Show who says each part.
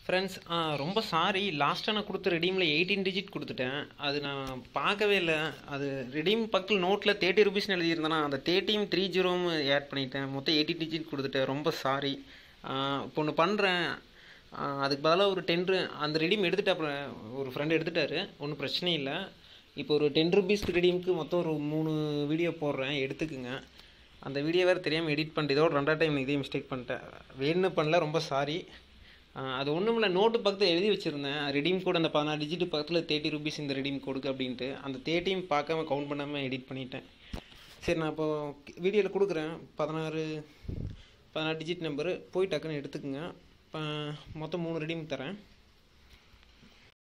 Speaker 1: friends ரொம்ப sorry லாஸ்ட்டாக நான் கொடுத்த ரெடீமில் எயிட்டீன் டிஜிட் கொடுத்துட்டேன் அது நான் பார்க்கவே இல்லை அது ரெடீம் பக்கத்தில் நோட்டில் தேர்ட்டி ருபீஸ்னு எழுதியிருந்தேன்னா அந்த தேர்ட்டியும் த்ரீ ஜீரோவும் ஆட் பண்ணிட்டேன் மொத்தம் எயிட்டி டிஜிட் கொடுத்துட்டேன் ரொம்ப சாரி இப்போ ஒன்று பண்ணுறேன் அதுக்கு பதிலாக ஒரு டென் அந்த ரெடீம் எடுத்துட்டு அப்புறம் ஒரு ஃப்ரெண்ட் எடுத்துட்டாரு ஒன்றும் பிரச்சனை இல்லை இப்போ ஒரு டென் ருபீஸ்க்கு ரெடீமுக்கு மொத்தம் ஒரு மூணு வீடியோ போடுறேன் எடுத்துக்குங்க அந்த வீடியோ வேறு தெரியாமல் எடிட் பண்ணிட்டு இதோட ரெண்டாவது டைம் இதே மிஸ்டேக் பண்ணிட்டேன் வேணும்னு பண்ணல ரொம்ப சாரி அது ஒன்றும் இல்லை நோட்டு பக்கத்தில் எழுதி வச்சுருந்தேன் ரெடீம் கோட் அந்த பதினாறு டிஜிட் பக்கத்தில் தேர்ட்டி ருபீஸ் இந்த ரெடீம் கோடுக்கு அப்படின்ட்டு அந்த தேர்ட்டியும் பார்க்காம கவுண்ட் பண்ணாமல் எடிட் பண்ணிட்டேன் சரி நான் இப்போது வீடியோவில் கொடுக்குறேன் பதினாறு பதினாறு டிஜிட் நம்பரு போய் டக்குன்னு எடுத்துக்கோங்க இப்போ மொத்தம் மூணு ரெடீம் தரேன்